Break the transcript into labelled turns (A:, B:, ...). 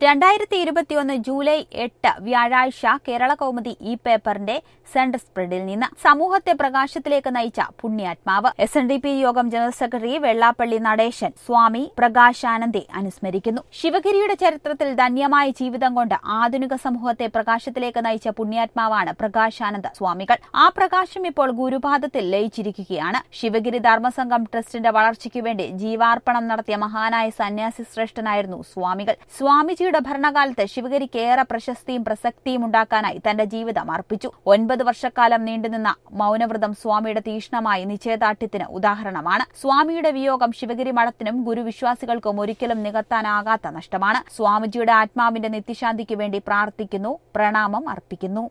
A: രണ്ടായിരത്തി ഇരുപത്തിയൊന്ന് ജൂലൈ എട്ട് വ്യാഴാഴ്ച കേരള കൗമുദി ഈ പേപ്പറിന്റെ സെൻട്രൽ സ്പ്രെഡിൽ നിന്ന് സമൂഹത്തെ പ്രകാശത്തിലേക്ക് നയിച്ച പുണ്യാത്മാവ് S N D P Yogam general secretary Vellappally Natesan Swami പ്രകാശാനന്ദെ അനുസ്മരിക്കുന്നു ശിവഗിരിയുടെ ചരിത്രത്തിൽ ധന്യമായ ജീവിതം കൊണ്ട് ആധുനിക സമൂഹത്തെ പ്രകാശത്തിലേക്ക് നയിച്ച പുണ്യാത്മാവാണ് പ്രകാശാനന്ദ സ്വാമികൾ ആ പ്രകാശം ഇപ്പോൾ ഗുരുപാദത്തിൽ ലയിച്ചിരിക്കുകയാണ് ശിവഗിരി ധർമ്മസംഘം ട്രസ്റ്റിന്റെ വളർച്ചയ്ക്കു വേണ്ടി ജീവാർപ്പണം നടത്തിയ മഹാനായ സന്യാസി ശ്രേഷ്ഠനായിരുന്നു സ്വാമികൾ സ്വാമിജിയുടെ ഭരണകാലത്ത് ശിവഗിരിക്ക് ഏറെ പ്രശസ്തിയും പ്രസക്തിയും ഉണ്ടാക്കാനായി തന്റെ ജീവിതം അർപ്പിച്ചു ഒൻപത് വർഷക്കാലം നീണ്ടുനിന്ന മൗനവ്രതം സ്വാമിയുടെ തീഷ്ണമായ നിശ്ചയദാർഢ്യത്തിന് ഉദാഹരണമാണ് സ്വാമിയുടെ വിയോഗം ശിവഗിരി മഠത്തിനും ഗുരുവിശ്വാസികൾക്കും ഒരിക്കലും നികത്താനാകാത്ത നഷ്ടമാണ് സ്വാമിജിയുടെ ആത്മാവിന്റെ നിത്യശാന്തിക്ക് വേണ്ടി പ്രാർത്ഥിക്കുന്നു പ്രണാമം അർപ്പിക്കുന്നു